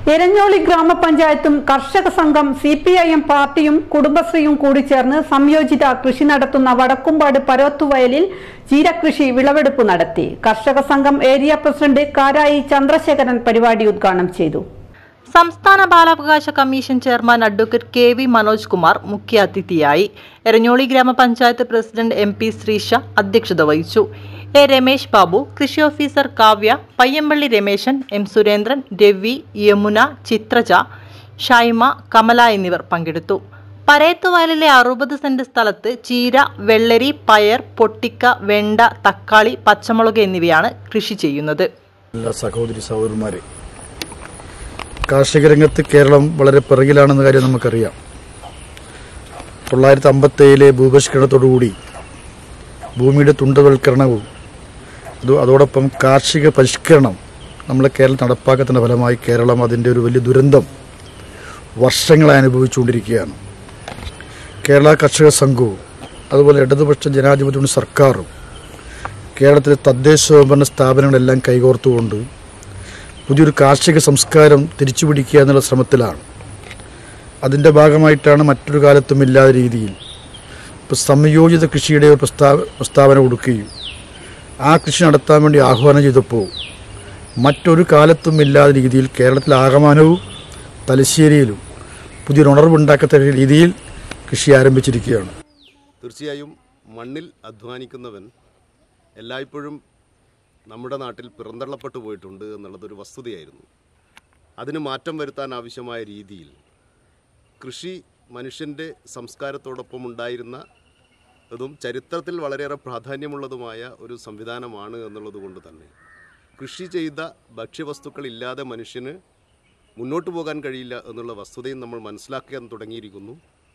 എരഞ്ഞോളി ഗ്രാമപഞ്ചായത്തും കർഷക സംഘം C P I M പാർട്ടിയും കുടുംബശ്രീയും കൂടി ചേർന്ന് സംയോജിത കൃഷി നടത്തുന്ന വടക്കുംപാട് പരോത്തുവയലിൽ ജീരകൃഷി വിളവെടുപ്പ് നടത്തി കർഷക സംഘം ഏരിയ പ്രസിഡന്റ് കാരായി ചന്ദ്രശേഖരൻ പരിപാടി ഉദ്ഘാടനം ചെയ്തു സംസ്ഥാന ബാലാവകാശ commission chairman advocate K V Manoj Kumar മുഖ്യാതിഥിയായി എരഞ്ഞോളി ഗ്രാമപഞ്ചായത്ത് പ്രസിഡന്റ് എം പി ശ്രീഷ അധ്യക്ഷത വഹിച്ചു എ രമേശ് ബാബു കൃഷി ഓഫീസർ കാവ്യ പയ്യമ്പള്ളി രമേശൻ എം സുരേന്ദ്രൻ രവി യമുന ചിത്രജ ഷൈമ കമല എന്നിവർ പങ്കെടുത്തു പരേത്തുവയലിലെ അറുപത് സെന്റ് സ്ഥലത്ത് ചീര വെള്ളരി പയർ പൊട്ടിക്ക വെണ്ട തക്കാളി പച്ചമുളക് എന്നിവയാണ് കൃഷി ചെയ്യുന്നത് എല്ലാ സഹോദരി സഹോദരന്മാരെ കാർഷിക രംഗത്ത് കേരളം വളരെ പിറകിലാണെന്ന കാര്യം നമുക്കറിയാം തൊള്ളായിരത്തി അമ്പത്തേഴിലെ ഭൂപരിഷ്കരണത്തോടുകൂടി ഭൂമിയുടെ തുണ്ടവൽക്കരണവും അത് അതോടൊപ്പം കാർഷിക പരിഷ്കരണം നമ്മളെ കേരളത്തിൽ നടപ്പാക്കത്തിൻ്റെ ഫലമായി കേരളം അതിൻ്റെ ഒരു വലിയ ദുരന്തം വർഷങ്ങളായി അനുഭവിച്ചുകൊണ്ടിരിക്കുകയാണ് കേരള കർഷക സംഘവും അതുപോലെ ഇടതുപക്ഷ ജനാധിപത്യ സർക്കാരും കേരളത്തിലെ തദ്ദേശ സ്വയംഭരണ സ്ഥാപനങ്ങളെല്ലാം കൈകോർത്തുകൊണ്ട് പുതിയൊരു കാർഷിക സംസ്കാരം തിരിച്ചുപിടിക്കുക എന്നുള്ള ശ്രമത്തിലാണ് അതിൻ്റെ ഭാഗമായിട്ടാണ് മറ്റൊരു കാലത്തും ഇല്ലാത്ത രീതിയിൽ ഇപ്പോൾ സംയോജിത കൃഷിയുടെ ഒരു പ്രസ്താവ പ്രസ്താവന കൊടുക്കുകയും ആ കൃഷി നടത്താൻ വേണ്ടി ആഹ്വാനം ചെയ്തപ്പോൾ മറ്റൊരു കാലത്തും ഇല്ലാത്ത രീതിയിൽ കേരളത്തിൽ ആകമാനവും തലശ്ശേരിയിലും പുതിയൊരു ഉണർവുണ്ടാക്കത്തക്ക രീതിയിൽ കൃഷി ആരംഭിച്ചിരിക്കുകയാണ് തീർച്ചയായും മണ്ണിൽ അധ്വാനിക്കുന്നവൻ എല്ലായ്പ്പോഴും നമ്മുടെ നാട്ടിൽ പിറന്തള്ളപ്പെട്ടു പോയിട്ടുണ്ട് എന്നുള്ളതൊരു വസ്തുതയായിരുന്നു അതിന് മാറ്റം വരുത്താൻ ആവശ്യമായ രീതിയിൽ കൃഷി മനുഷ്യൻ്റെ സംസ്കാരത്തോടൊപ്പം ഉണ്ടായിരുന്ന അതും ചരിത്രത്തിൽ വളരെയേറെ പ്രാധാന്യമുള്ളതുമായ ഒരു സംവിധാനമാണ് എന്നുള്ളത് കൊണ്ട് തന്നെ കൃഷി ചെയ്ത ഭക്ഷ്യവസ്തുക്കളില്ലാതെ മനുഷ്യന് മുന്നോട്ട് പോകാൻ കഴിയില്ല എന്നുള്ള വസ്തുതയും നമ്മൾ മനസ്സിലാക്കാൻ തുടങ്ങിയിരിക്കുന്നു